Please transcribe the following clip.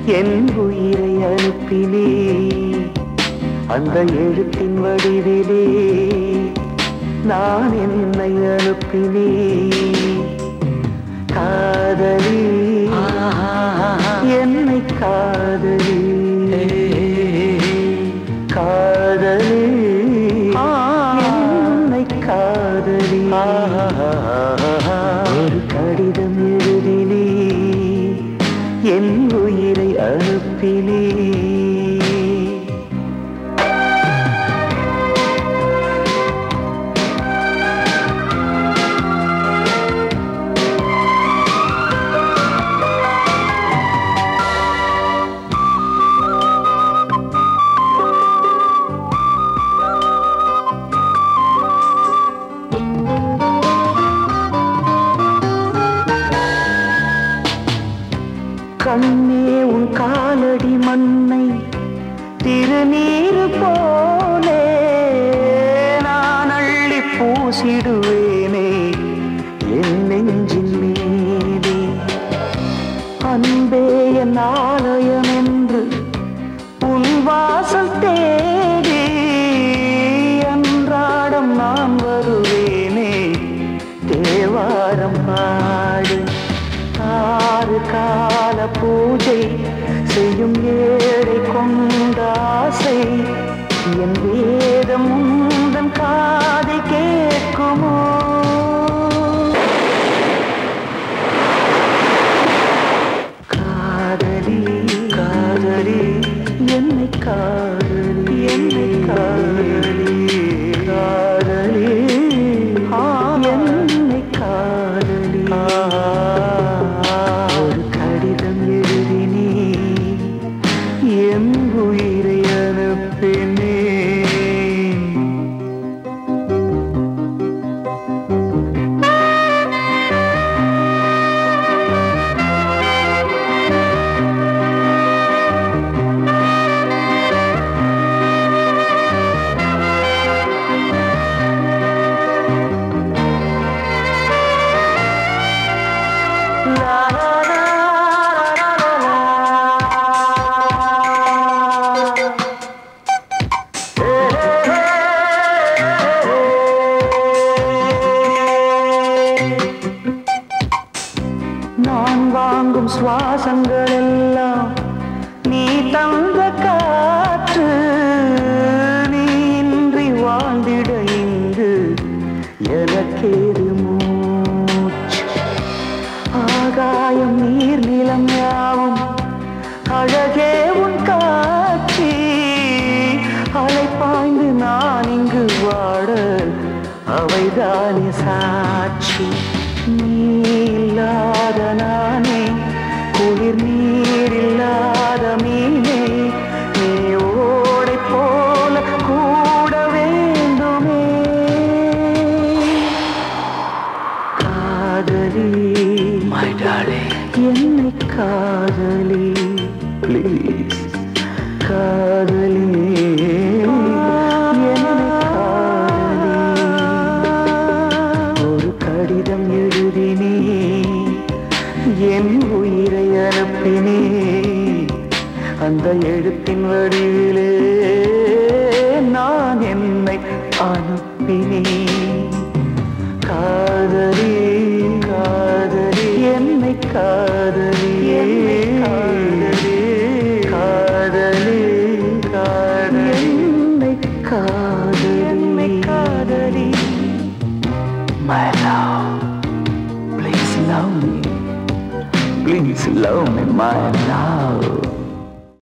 என் உயிரை அனுப்பினே அந்த எழுத்தின் வடிவிலே நான் என்னை அனுப்பினே காதலி என்னை காதலி காதலி என்னை காதலி ஒரு கடிதம் எழுதினே என் உயிரை அனுப்பினே கண்ணே உன் காலடி மண்ணை திருநீரு போலே நான் அள்ளி பூசிடுவேனே என் நெஞ்சின் மீதே அன்பே என் ஆலயம் என்று உன் வாசல் தேடி அன்றாடம் நான் வருவேனே தேவாரம் பாடு ஆறு கால பூஜை செய்யும் ஏழை கொண்ட ஆசை என் வேதம் உந்தன் காதை கேட்குமோ காதலி காதலி என்னை காதலி என்னை காதலி காதலி ஆ, என்னை காதலி ஒரு கடிதம் எழுதினே என் உயிரை அனுப்பினே La la la la la la la. நான் வாங்கும் சுவாசங்கள் எல்லாம் நீ தந்த காற்று நீ இன்றி வாழ்ந்திட இங்கு எனக்கேது மூச்சு ஆகாயம் நீர் நிலம் யாவும் அழகே உன் காட்சி அலை பாய்ந்து நான் இங்கு வாட அவைதானே சாட்சி நீ இல்லாத நானே குளிர் நீர் இல்லாத மீனே நீ ஓடை போல கூட வேண்டுமே காதலி மை டார்லிங் என்னை காதலி ப்ளீஸ் காதலி என்னை காதலி ஒரு கடிதம் எழுதினே என் உயிரை அனுப்பினே அந்த எழுத்தின் வடிவிலே நான் என்னை அனுப்பினேன் காதலி காதலி என்னை காதலி என்னை காதலி காதலி காதலி என்னை காதலி என்னை காதலி My love, please love me. Please love me, my love.